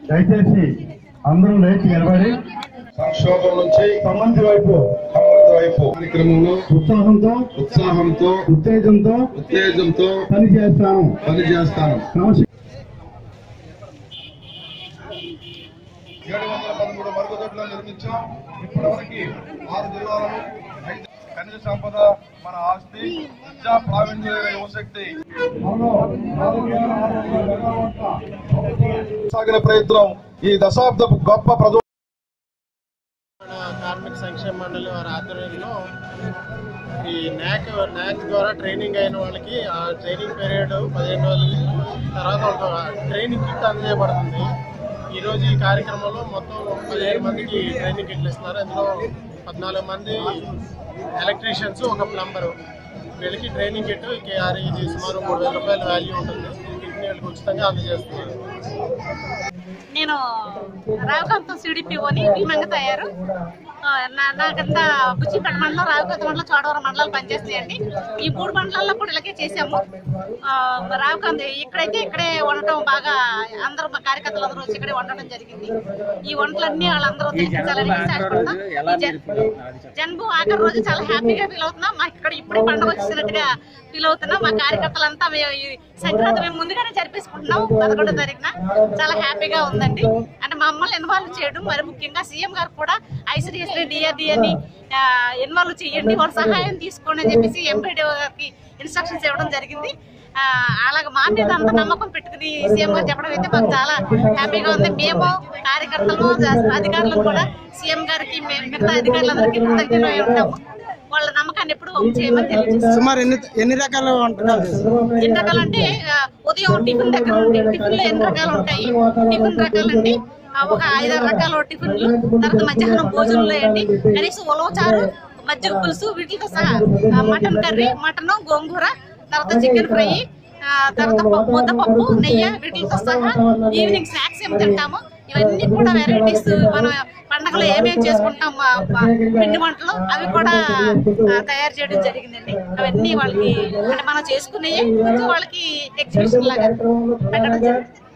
దయచేసి అందరూ లేచి నిలబడి సంక్షోభం నుంచి సమంతి వైపు సమృద్ధి వైపు కార్యక్రమంలో ఉత్సాహంతో ఉత్సాహంతో ఉత్తేజంతో ఉత్తేజంతో పని చేస్తాను పనిచేస్తాను క్రమశి- ఏడు వందల పదమూడు మరుగుదొడ్లు నిర్మించాం ఇప్పటివరకు ఆరు జిల్లాలను ఐదు ఖనిజ సంపద మన ఆస్తి విద్యా ప్రావీణ్య యువశక్తి మనలో నాలుగు వేల ఆరు వందల మెగావాట్ల సాగిన ప్రయత్నం ఈ దశాబ్దపు గొప్ప ప్రజలు కార్మిక సంక్షేమ మండలి వారి ఆధ్వర్యంలో ఈ న్యాక్ న్యాక్ ద్వారా ట్రైనింగ్ అయిన వాళ్ళకి ఆ ట్రైనింగ్ పీరియడ్ పదిహేను రోజులు తర్వాత ఒక ట్రైనింగ్ కిట్ అందజేయబడుతుంది ఈరోజు ఈ కార్యక్రమంలో మొత్తం పదిహేడు మందికి ట్రైనింగ్ కిట్లు ఇస్తున్నారు అందులో పద్నాలుగు మంది ఎలక్ట్రీషియన్స్ ఒక ప్లంబరు వీళ్ళకి ట్రైనింగ్ కిట్ కేఆర్ ఇది సుమారు మూడు వేల రూపాయల వాల్యూ ఉంటుంది ఈ కిట్ని వీళ్ళకి ఉచితంగా అందజేస్తున్నారు నేను రావుకాంతం సిడిపిఓని భీమంగా తయారు ఆ, నా- నాకంతా బుచ్చిపేట మండలం రావుకాంత మండలం చోడవరం మండలాలు పనిచేస్తాయండి ఈ మూడు మండలాల్లో కూడా ఇలాగే చేసాము ఆ, రావుకాంత ఇక్కడైతే ఇక్కడే వండటం బాగా అందరూ మా కార్యకర్తలు అందరూ వచ్చి ఇక్కడే వండటం జరిగింది ఈ వంటలన్నీ వాళ్ళందరూ తినిపించాలని ఆశపడతాం ఈ జన్- జన్మ ఆఖరి రోజు చాలా హ్యాపీగా ఫీల్ అవుతున్నాం మాకు ఇక్కడ ఇప్పుడే పండుగ వచ్చినట్టుగా ఫీల్ అవుతున్నాం మా కార్యకర్తలంతా మేము ఈ సంక్రాంతి మేము ముందుగానే జరిపేసుకుంటున్నాం పదకొండో తారీఖున చాలా హ్యాపీగా ఉందండి అంటే మమ్మల్ని ఇన్వాల్వ్ చేయడం మరి ముఖ్యంగా సీఎం గారు కూడా ఐసిడిఎస్ డిఆర్డిఏని ఇన్వాల్వ్ చేయండి వాళ్ళ సహాయం తీసుకోండి అని చెప్పేసి ఎంపీడీ గారికి ఇన్స్ట్రక్షన్స్ ఇవ్వడం జరిగింది ఆ, అలాగే మా మీద అంత నమ్మకం పెట్టుకుని సీఎం గారు చెప్పడం అయితే మాకు చాలా హ్యాపీగా ఉంది మేము కార్యకర్తలు అధికారులు కూడా సీఎం గారికి మేము మిగతా అధికారులందరికీ కృతజ్ఞతలు ఉంటాము వాళ్ళ నమ్మకాన్ని ఎప్పుడు వంపు చేయమని తెలియజేస్తాం సుమారు ఎన్ని ఎన్ని రకాల వంటకాలు ఎన్ని రకాలు అంటే ఆ, ఉదయం టిఫిన్ దగ్గర నుండి టిఫిన్ లో ఎన్ని రకాలు ఉంటాయి టిఫిన్ రకాలండి ఆ, ఒక ఐదారు రకాల టిఫిన్లు తర్వాత మధ్యాహ్నం భోజనంలో అండి కనీసం ఉలవచారు మజ్జిగ పులుసు వీటితో సహా ఆ, మటన్ కర్రీ మటన్ గోంగూర తర్వాత చికెన్ ఫ్రై ఆ, తర్వాత పప్పు ముద్దపప్పు నెయ్యి వీటితో సహా ఈవినింగ్ స్నాక్స్ ఏమి తింటాము ఇవన్నీ కూడా వెరైటీస్ మనం పండగలో ఏమేమి చేసుకుంటాం ఆ, ఆ, పిండి వంటలు అవి కూడా ఆ, తయారు చేయడం జరిగిందండి అవన్నీ వాళ్ళకి అంటే మనం చేసుకునే వాళ్ళకి ఎగ్జిబిషన్ లాగా పెట్టడం జరిగింది